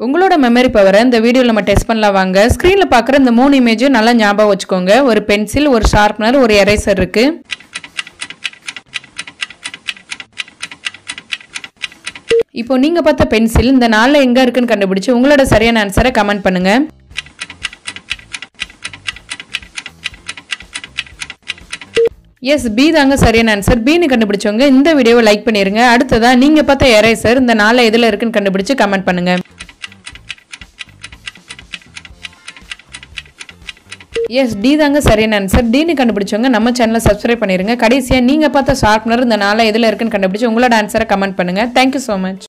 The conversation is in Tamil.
உங்களோட மெமரி பவரை இந்த வீடியோவில் நம்ம டெஸ்ட் பண்ணலாம் வாங்க ஸ்க்ரீனில் பார்க்குற இந்த மூணு இமேஜும் நல்லா ஞாபகம் வச்சுக்கோங்க ஒரு பென்சில் ஒரு ஷார்ப்னர் ஒரு எரேசர் இருக்கு இப்போ நீங்க பார்த்த பென்சில் இந்த நாளில் எங்க இருக்குன்னு கண்டுபிடிச்சு உங்களோட சரியான ஆன்சரை கமெண்ட் பண்ணுங்க எஸ் பி தாங்க சரியான ஆன்சர் பின்னு கண்டுபிடிச்சவங்க இந்த வீடியோவை லைக் பண்ணிருங்க அடுத்ததா நீங்க பார்த்த எரேசர் இந்த நாளில் எதுல இருக்குன்னு கண்டுபிடிச்சு கமெண்ட் பண்ணுங்க எஸ் டி தாங்க சரியான ஆன்சர் டின்னு கண்டுபிடிச்சவங்க நம்ம சேனலை சப்ஸ்கிரைப் பண்ணிருங்க கடைசியா நீங்க பார்த்த ஷார்ப்னர் இந்த நாளில் எதுல இருக்குன்னு கண்டுபிடிச்சு உங்களோட ஆன்சரை கமெண்ட் பண்ணுங்க தேங்க்யூ ஸோ மச்